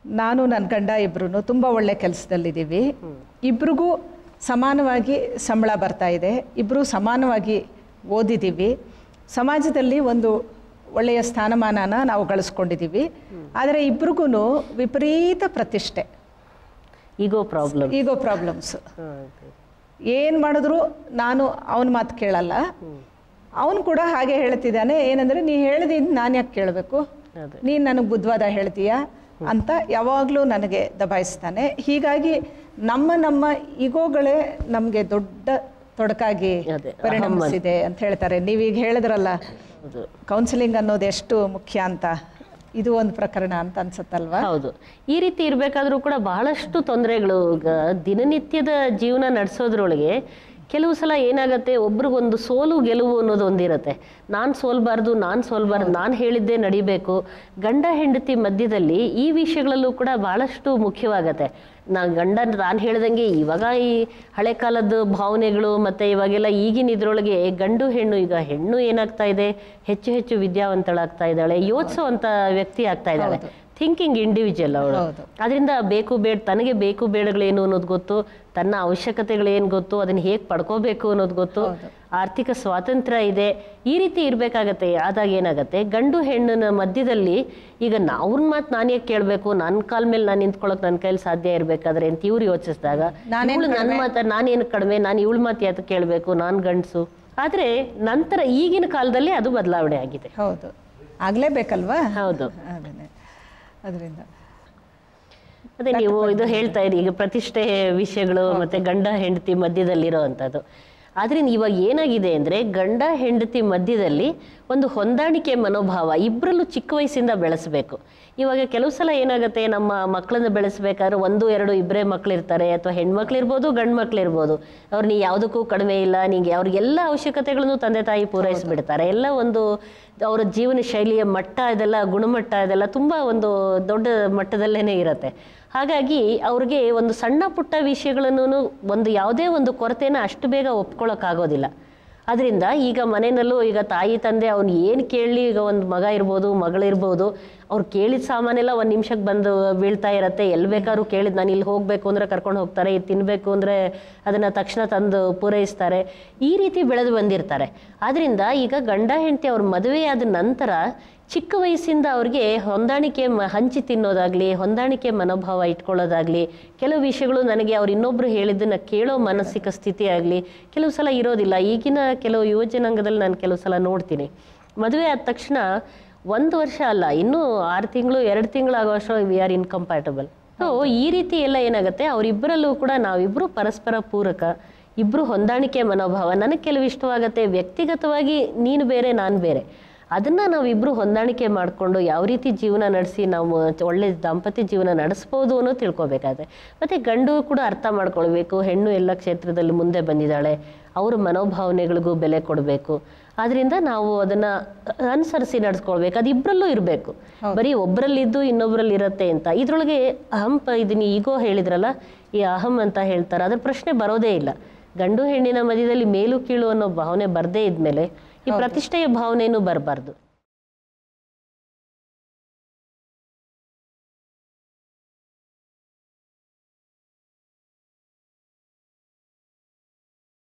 ನಾನು ನನ್ನ ಗಂಡ ಇಬ್ರು ತುಂಬ ಒಳ್ಳೆ ಕೆಲಸದಲ್ಲಿದ್ದೀವಿ ಇಬ್ರಿಗೂ ಸಮಾನವಾಗಿ ಸಂಬಳ ಬರ್ತಾ ಇದೆ ಇಬ್ಬರು ಸಮಾನವಾಗಿ ಓದಿದ್ದೀವಿ ಸಮಾಜದಲ್ಲಿ ಒಂದು ಒಳ್ಳೆಯ ಸ್ಥಾನಮಾನನ ನಾವು ಗಳಿಸ್ಕೊಂಡಿದ್ದೀವಿ ಆದರೆ ಇಬ್ರಿಗೂ ವಿಪರೀತ ಪ್ರತಿಷ್ಠೆ ಈಗೋ ಪ್ರಾಬ್ಲಮ್ ಈಗೋ ಪ್ರಾಬ್ಲಮ್ಸ್ ಏನು ಮಾಡಿದ್ರು ನಾನು ಅವನ ಮಾತು ಕೇಳಲ್ಲ ಅವನು ಕೂಡ ಹಾಗೆ ಹೇಳ್ತಿದ್ದಾನೆ ಏನಂದರೆ ನೀ ಹೇಳಿದ್ದು ನಾನು ಯಾಕೆ ಕೇಳಬೇಕು ಅದೇ. ನೀನು ನನಗೆ ಬುದ್ಧವಾದ ಹೇಳ್ತೀಯಾ ಅಂತ ಯಾವಾಗಲೂ ನನಗೆ ದಬಾಯಿಸ್ತಾನೆ ಹೀಗಾಗಿ ನಮ್ಮ ನಮ್ಮ ಈಗೋಗಳೇ ನಮಗೆ ದೊಡ್ಡ ತೊಡಕಾಗಿ ಅದೇ, ಪರಿಣಮಿಸಿದೆ ಅಂತ ಹೇಳ್ತಾರೆ ನೀವೀಗ ಹೇಳಿದ್ರಲ್ಲ ಹೌದು ಕೌನ್ಸಿಲಿಂಗ್ ಅನ್ನೋದು ಎಷ್ಟು ಮುಖ್ಯ ಅಂತ ಇದು ಒಂದು ಪ್ರಕರಣ ಅಂತ ಅನ್ಸುತ್ತಲ್ವಾ ಹೌದು ಈ ರೀತಿ ಇರಬೇಕಾದ್ರೂ ಕೂಡ ಬಹಳಷ್ಟು ತೊಂದರೆಗಳು ಈಗ ದಿನನಿತ್ಯದ ಜೀವನ ನಡೆಸೋದ್ರೊಳಗೆ ಕೆಲವು ಸಲ ಏನಾಗತ್ತೆ ಒಬ್ರಿಗೊಂದು ಸೋಲು ಗೆಲುವು ಅನ್ನೋದು ಒಂದಿರುತ್ತೆ ನಾನು ಸೋಲ್ಬಾರ್ದು ನಾನು ಸೋಲ್ಬಾರ್ದು ನಾನು ಹೇಳಿದ್ದೇ ನಡಿಬೇಕು ಗಂಡ ಹೆಂಡತಿ ಮಧ್ಯದಲ್ಲಿ ಈ ವಿಷಯಗಳಲ್ಲೂ ಕೂಡ ಬಹಳಷ್ಟು ಮುಖ್ಯವಾಗತ್ತೆ ನಾ ಗಂಡ ನಾನು ಹೇಳ್ದಂಗೆ ಇವಾಗ ಈ ಹಳೆ ಕಾಲದ ಭಾವನೆಗಳು ಮತ್ತೆ ಇವಾಗೆಲ್ಲ ಈಗಿನ ಇದ್ರೊಳಗೆ ಗಂಡು ಹೆಣ್ಣು ಈಗ ಹೆಣ್ಣು ಏನಾಗ್ತಾ ಇದೆ ಹೆಚ್ಚು ಹೆಚ್ಚು ವಿದ್ಯಾವಂತಳಾಗ್ತಾ ಇದ್ದಾಳೆ ಯೋಚಿಸುವಂತ ವ್ಯಕ್ತಿ ಆಗ್ತಾ ಇದ್ದಾಳೆ ಥಿಂಕಿಂಗ್ ಇಂಡಿವಿಜುವಲ್ ಅವಳು ಹೌದು. ಅದರಿಂದ ಬೇಕು ಬೇಡ ತನಗೆ ಬೇಕು ಬೇಡಗಳೇನು ಅನ್ನೋದು ಗೊತ್ತು ತನ್ನ ಅವಶ್ಯಕತೆಗಳೇನು ಗೊತ್ತು ಅದನ್ನ ಹೇಗೆ ಪಡ್ಕೋಬೇಕು ಅನ್ನೋದು ಗೊತ್ತು ಆರ್ಥಿಕ ಸ್ವಾತಂತ್ರ್ಯ ಇದೆ ಈ ರೀತಿ ಇರಬೇಕಾಗತ್ತೆ ಆದಾಗ ಏನಾಗತ್ತೆ ಗಂಡು ಹೆಣ್ಣಿನ ಮಧ್ಯದಲ್ಲಿ ಈಗ ಅವ್ರ ಮಾತು ನಾನು ಯಾಕೆ ಕೇಳಬೇಕು ನನ್ನ ಕಾಲ ಮೇಲೆ ನಾನು ನಿಂತ್ಕೊಳ್ಳೋಕೆ ನನ್ನ ಕೈಲಿ ಸಾಧ್ಯ ಇರಬೇಕಾದ್ರೆ ಅಂತ ಇವ್ರು ಯೋಚಿಸಿದಾಗ ನಾನೇನ್ ಇವಳು ನನ್ನ ಮಾತು ನಾನೇನು ಕಡಿಮೆ ನಾನು ಇವಳ ಮಾತು ಯಾಕೆ ಕೇಳಬೇಕು ನಾನು ಗಂಡಸು ಆದರೆ ನಂತರ ಈಗಿನ ಕಾಲದಲ್ಲಿ ಅದು ಬದಲಾವಣೆ ಆಗಿದೆ ಹೌದು ಆಗಲೇಬೇಕಲ್ವಾ ಹೌದು ಅದನ್ನೇ ಅದರಿಂದ ಅದೇ ನೀವು ಇದು ಹೇಳ್ತಾ ಇರಿ ಈಗ ಪ್ರತಿಷ್ಠೆ ವಿಷಯಗಳು ಮತ್ತೆ ಗಂಡ ಹೆಂಡತಿ ಮಧ್ಯದಲ್ಲಿರೋ ಅಂಥದ್ದು ಆದ್ರಿಂದ ಇವಾಗ ಏನಾಗಿದೆ ಅಂದ್ರೆ ಗಂಡ ಹೆಂಡತಿ ಮಧ್ಯದಲ್ಲಿ ಒಂದು ಹೊಂದಾಣಿಕೆ ಮನೋಭಾವ ಇಬ್ಬರಲ್ಲೂ ಚಿಕ್ಕ ವಯಸ್ಸಿಂದ ಬೆಳೆಸಬೇಕು ಇವಾಗ ಕೆಲವು ಸಲ ಏನಾಗುತ್ತೆ ನಮ್ಮ ಮಕ್ಕಳನ್ನ ಬೆಳೆಸ್ಬೇಕಾದ್ರೆ ಒಂದು ಎರಡು ಇಬ್ಬರೇ ಮಕ್ಳಿರ್ತಾರೆ ಅಥವಾ ಹೆಣ್ಮಕ್ಳು ಇರ್ಬೋದು ಗಂಡು ಮಕ್ಳು ಇರ್ಬೋದು ಅವ್ರು ನೀ ಯಾವುದಕ್ಕೂ ಕಡಿಮೆ ಇಲ್ಲ ನಿಂಗೆ ಅವ್ರಿಗೆಲ್ಲ ಅವಶ್ಯಕತೆಗಳನ್ನು ತಂದೆ ತಾಯಿ ಪೂರೈಸಿಬಿಡ್ತಾರೆ ಎಲ್ಲ ಒಂದು ಅವರ ಜೀವನ ಶೈಲಿಯ ಮಟ್ಟ ಇದೆಲ್ಲ ಗುಣಮಟ್ಟ ಇದೆಲ್ಲ ತುಂಬ ಒಂದು ದೊಡ್ಡ ಮಟ್ಟದಲ್ಲೇ ಇರುತ್ತೆ ಹಾಗಾಗಿ ಅವ್ರಿಗೆ ಒಂದು ಸಣ್ಣ ಪುಟ್ಟ ವಿಷಯಗಳನ್ನು ಒಂದು ಯಾವುದೇ ಒಂದು ಕೊರತೆನ ಅಷ್ಟು ಬೇಗ ಒಪ್ಕೊಳ್ಳೋಕ್ಕಾಗೋದಿಲ್ಲ ಅದರಿಂದ ಈಗ ಮನೆಯಲ್ಲೂ ಈಗ ತಾಯಿ ತಂದೆ ಅವ್ನು ಏನು ಕೇಳಲಿ ಈಗ ಒಂದು ಮಗ ಇರ್ಬೋದು ಮಗಳಿರ್ಬೋದು ಅವ್ರು ಕೇಳಿದ ಸಾಮಾನೆಲ್ಲ ಒಂದು ನಿಮಿಷಕ್ಕೆ ಬಂದು ಬೀಳ್ತಾ ಇರತ್ತೆ ಎಲ್ಲಿ ಬೇಕಾದ್ರೂ ಕೇಳಿದ್ ನಾನು ಇಲ್ಲಿ ಹೋಗಬೇಕು ಅಂದರೆ ಕರ್ಕೊಂಡು ಹೋಗ್ತಾರೆ ಇದು ತಿನ್ನಬೇಕು ಅಂದರೆ ಅದನ್ನು ತಕ್ಷಣ ತಂದು ಪೂರೈಸ್ತಾರೆ ಈ ರೀತಿ ಬೆಳೆದು ಬಂದಿರ್ತಾರೆ ಆದ್ರಿಂದ ಈಗ ಗಂಡ ಹೆಂಡತಿ ಅವ್ರ ಮದುವೆಯಾದ ನಂತರ ಚಿಕ್ಕ ವಯಸ್ಸಿಂದ ಅವ್ರಿಗೆ ಹೊಂದಾಣಿಕೆ ಮ- ಹಂಚಿ ತಿನ್ನೋದಾಗ್ಲಿ ಹೊಂದಾಣಿಕೆ ಮನೋಭಾವ ಇಟ್ಕೊಳ್ಳೋದಾಗ್ಲಿ ಕೆಲವು ವಿಷಯಗಳು ನನಗೆ ಅವ್ರು ಇನ್ನೊಬ್ರು ಹೇಳಿದ್ದನ್ನ ಕೇಳೋ ಮಾನಸಿಕ ಸ್ಥಿತಿ ಆಗಲಿ ಕೆಲವು ಸಲ ಇರೋದಿಲ್ಲ ಈಗಿನ ಕೆಲವು ಯುವ ಜನಾಂಗದಲ್ಲಿ ನಾನು ಕೆಲವು ಸಲ ನೋಡ್ತೀನಿ ಮದುವೆ ಆದ ತಕ್ಷಣ ಒಂದು ವರ್ಷ ಅಲ್ಲ ಇನ್ನೂ ಆರು ತಿಂಗಳು ಎರಡು ತಿಂಗಳು ಆಗುವಷ್ಟು ವಿ ಆರ್ ಇನ್ಕಂಪ್ಯಾಟಬಲ್ ಸೊ ಈ ರೀತಿ ಎಲ್ಲ ಏನಾಗುತ್ತೆ ಅವರಿಬ್ಬರಲ್ಲೂ ಕೂಡ ನಾವಿಬ್ಬರು ಪರಸ್ಪರ ಪೂರಕ ಇಬ್ಬರು ಹೊಂದಾಣಿಕೆ ಮನೋಭಾವ ನನಗೆ ಕೆಲವು ಇಷ್ಟವಾಗತ್ತೆ ವ್ಯಕ್ತಿಗತವಾಗಿ ನೀನು ಬೇರೆ ನಾನು ಬೇರೆ ಅದನ್ನ ನಾವಿಬ್ರು ಹೊಂದಾಣಿಕೆ ಮಾಡಿಕೊಂಡು ಯಾವ ರೀತಿ ಜೀವನ ನಡೆಸಿ ನಾವು ಒಳ್ಳೆ ದಾಂಪತ್ಯ ಜೀವನ ನಡೆಸ್ಬೋದು ಅನ್ನೋ ತಿಳ್ಕೊಬೇಕಾಗುತ್ತೆ ಮತ್ತೆ ಗಂಡು ಕೂಡ ಅರ್ಥ ಮಾಡ್ಕೊಳ್ಬೇಕು ಹೆಣ್ಣು ಎಲ್ಲ ಕ್ಷೇತ್ರದಲ್ಲಿ ಮುಂದೆ ಬಂದಿದ್ದಾಳೆ ಅವ್ರ ಮನೋಭಾವನೆಗಳಿಗೂ ಬೆಲೆ ಕೊಡಬೇಕು ಆದ್ರಿಂದ ನಾವು ಅದನ್ನ ಅನುಸರಿಸಿ ನಡ್ಸ್ಕೊಳ್ಬೇಕು ಅದು ಇಬ್ಬರಲ್ಲೂ ಇರಬೇಕು ಬರೀ ಒಬ್ಬರಲ್ಲಿದ್ದು ಇನ್ನೊಬ್ಬರಲ್ಲಿ ಇರತ್ತೆ ಅಂತ ಇದ್ರೊಳಗೆ ಅಹಂ ಪ- ಇದನ್ನ ಈಗೋ ಹೇಳಿದ್ರಲ್ಲ ಈ ಅಹಂ ಅಂತ ಹೇಳ್ತಾರೆ ಅದ್ರ ಪ್ರಶ್ನೆ ಬರೋದೇ ಇಲ್ಲ ಗಂಡು ಹೆಣ್ಣಿನ ಮಧ್ಯದಲ್ಲಿ ಮೇಲು ಕೀಳು ಅನ್ನೋ ಭಾವನೆ ಬರದೇ ಇದ್ಮೇಲೆ ಈ ಪ್ರತಿಷ್ಠೆಯ ಭಾವನೆನೂ ಬರಬಾರ್ದು